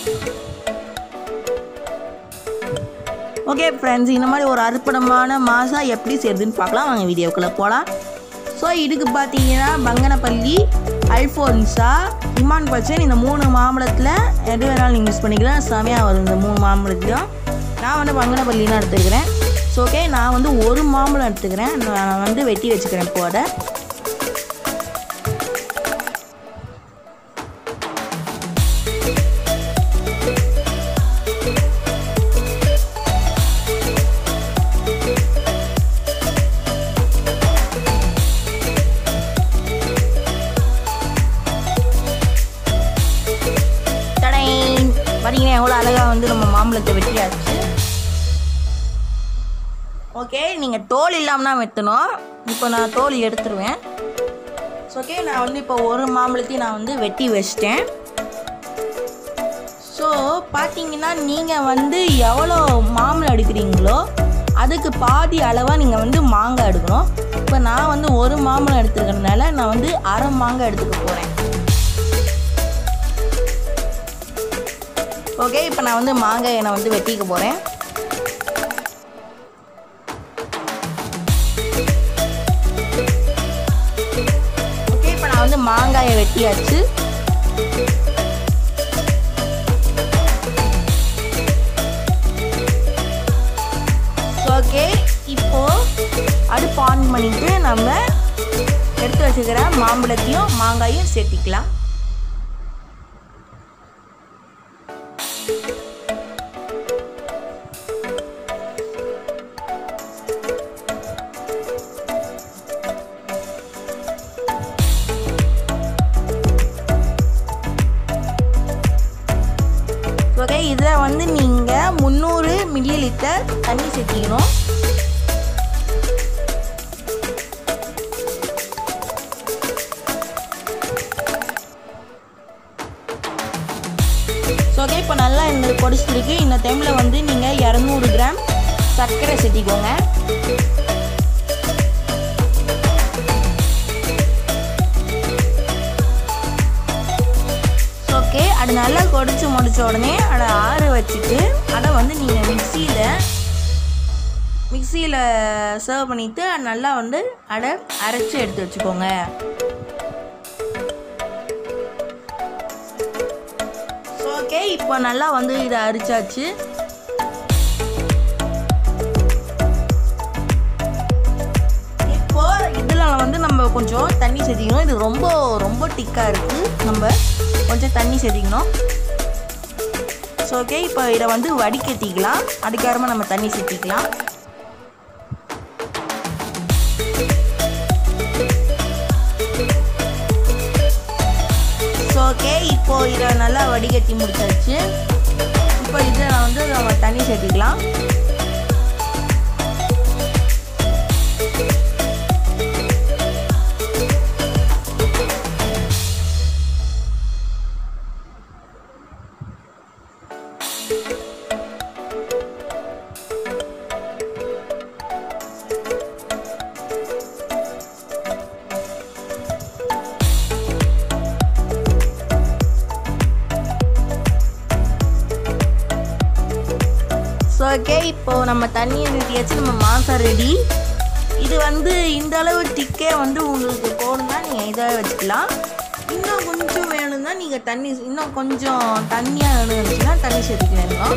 okay friends இந்த மாதிரி ஒரு அற்புதமான மாசா எப்படி செய்யுதுன்னு பார்க்கலாம் வாங்க வீடியோக்குள்ளே போகலாம் ஸோ இதுக்கு பார்த்தீங்கன்னா பங்கனப்பள்ளி அல்ஃபோன்ஸா இமான் பச்சன் இந்த மூணு மாம்பழத்தில் எது வேணாலும் நீங்கள் யூஸ் பண்ணிக்கலாம் செமையாக வரும் இந்த மூணு மாம்பழத்தையும் நான் வந்து பங்கனப்பள்ளி தான் எடுத்துக்கிறேன் ஸோ ஓகே நான் வந்து ஒரு மாம்பழம் எடுத்துக்கிறேன் நான் வந்து வெட்டி வச்சுக்கிறேன் இப்போ அதை தடை பார்த்தீங்கன்னா எவ்வளோ அழகாக வந்து நம்ம மாம்பழத்தை வெட்டியாச்சு ஓகே நீங்கள் தோல் இல்லாமல் தான் வெட்டணும் இப்போ நான் தோல் எடுத்துருவேன் ஓகே நான் வந்து இப்போ ஒரு மாம்பழத்தையும் நான் வந்து வெட்டி வச்சிட்டேன் ஸோ பார்த்தீங்கன்னா நீங்கள் வந்து எவ்வளோ மாம்பழம் எடுக்கிறீங்களோ அதுக்கு பாதி அளவாக நீங்கள் வந்து மாங்காய் எடுக்கணும் இப்போ நான் வந்து ஒரு மாம்பழம் எடுத்துக்கிறதுனால நான் வந்து அரை மாங்காய் எடுத்துக்க போகிறேன் ஓகே இப்போ நான் வந்து மாங்காயை நான் வந்து வெட்டிக்க போகிறேன் ஓகே இப்போ நான் வந்து மாங்காயை வெட்டியாச்சு ஓகே இப்போ அடுப்பு ஆன் பண்ணிட்டு நம்ம எடுத்து வச்சுக்கிற மாம்பழத்தையும் மாங்காயும் சேர்த்திக்கலாம் ஓகே இதில் வந்து நீங்கள் முந்நூறு மில்லி லிட்டர் தண்ணி சேர்த்திக்கணும் ஓகே இப்போ நல்லா இந்த கொடிச்சிருக்கு இந்த டைமில் வந்து நீங்கள் இரநூறு கிராம் சர்க்கரை சேர்த்திக்கோங்க ஓகே அது நல்லா கொடிச்சு முடிச்ச உடனே அதை ஆற வச்சுட்டு அதை வந்து நீங்கள் மிக்சியில் மிக்சியில் சர்வ் பண்ணிவிட்டு அது நல்லா வந்து அதை அரைச்சி எடுத்து வச்சுக்கோங்க ஓகே இப்போ நல்லா வந்து இதை அரிச்சாச்சு இப்போ இதில் வந்து நம்ம கொஞ்சம் தண்ணி சேர்த்திக்கணும் இது ரொம்ப ரொம்ப திக்காக இருக்குது நம்ம கொஞ்சம் தண்ணி சேர்த்திக்கணும் ஸோ ஓகே இப்போ இதை வந்து வடிகட்டிக்கலாம் அதுக்கப்புறமா நம்ம தண்ணி சேர்த்திக்கலாம் ஸோ ஓகே இப்போ இதை நல்லா வடிகட்டி முடிச்சாச்சு இப்போ இதில் வந்து நம்ம தண்ணி சேர்த்திக்கலாம் ஸோ ஓகே இப்போது நம்ம தண்ணியை நிறுத்தியாச்சு நம்ம மாசம் ரெடி இது வந்து இந்த அளவு திக்கே வந்து உங்களுக்கு போகணுன்னா நீங்கள் இதாக வச்சுக்கலாம் இன்னும் கொஞ்சம் வேணும்னா நீங்கள் தண்ணி இன்னும் கொஞ்சம் தண்ணியாக வேணும் இருந்துச்சுன்னா தண்ணி சேர்த்துக்கலாம் இன்னும்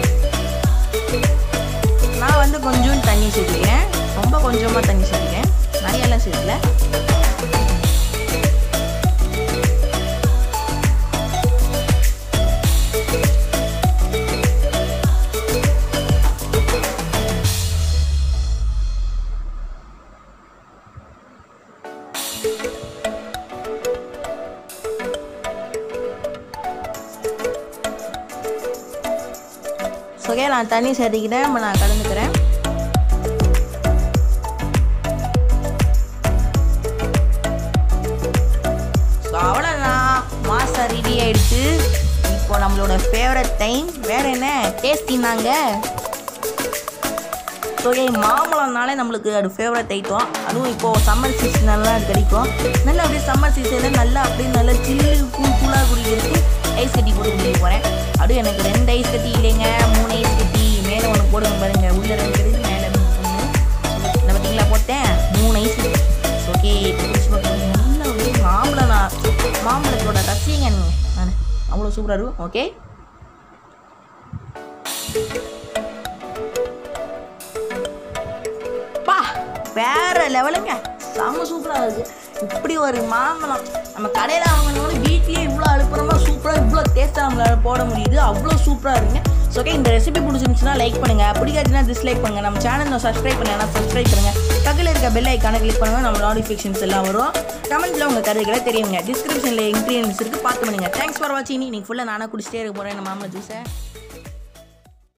நான் வந்து கொஞ்சம் தண்ணி சேர்த்துக்கிறேன் ரொம்ப கொஞ்சமாக தண்ணி சேர்த்துக்கிறேன் நிறையெல்லாம் சேர்க்கல ஓகே நான் தண்ணி சேர்த்திக்கிட்டேன் இப்போ நான் கலந்துக்கிறேன் ஸோ அவ்வளோதான் மாசம் ரெடி ஆயிடுச்சு இப்போ நம்மளோட ஃபேவரட் டைம் வேற என்ன டேஸ்டினாங்க ஓகே மாம்பழம்னாலே நம்மளுக்கு அது ஃபேவரட் ஐட்டம் அதுவும் இப்போது சம்மர் சீசனெல்லாம் அது கிடைக்கும் நல்லா அப்படியே சம்மர் சீசனில் நல்லா அப்படியே நல்லா சில்லு கூல் கூலாக குடிக்கிறதுக்கு ஐஸ் கட்டி போட்டு குடிக்க போகிறேன் அப்படியே எனக்கு ரெண்டு ஐஸ் கட்டி இல்லைங்க மூணு ஐஸ் கட்டி மேலே ஒன்று போடுங்க பாருங்க உள்ள ரெண்டு இருக்குது மேலே ஒன்று இந்த பார்த்தீங்களா போட்டேன் மூணு ஐஸ் ஓகே குடிச்சு பார்க்குறேன் நல்ல ஒரு மாம்பழம் நான் மாம்பழத்தோட ரசிகங்க நான் அவ்வளோ சூப்பராக இருக்கும் ஓகே பா வேற லெவலுங்க செம்ம சூப்பராக இருக்கு இப்படி ஒரு மாம்பழம் நம்ம கடையில் வாங்கினோட வீட்லேயே இவ்வளோ அழுப்புறமா சூப்பராக இவ்வளோ டேஸ்ட்டாக நம்மளால போட முடியுது அவ்வளோ சூப்பராக இருக்குங்க ஸோ ஓகே இந்த ரெசிபி பிடிச்சிருந்துச்சுன்னா லைக் பண்ணுங்கள் பிடிக்காதுன்னா டிஸ்லைக் பண்ணுங்கள் நம்ம சேனலை சப்ஸ்கிரைப் பண்ணுங்கன்னா சப்ஸ்கிரைப் பண்ணுங்கள் பக்கத்தில் இருக்க பெல் ஐக்கானை கிளிக் பண்ணுங்கள் நம்ம நோட்டிஃபிகேஷன்ஸ் எல்லாம் வரும் கமெண்ட்டில் உங்கள் கருத்துக்களை தெரியுங்க டிஸ்கிரிப்ஷனில் இன்க்ரீடியன்ஸ் இருக்குது பார்த்து பண்ணுங்கள் தேங்க்ஸ் ஃபார் வாட்சிங் இன்னைக்கு ஃபுல்லாக நானாக குடிச்சிட்டே இருக்க போகிறேன் இந்த மாம்பழ ஜூஸை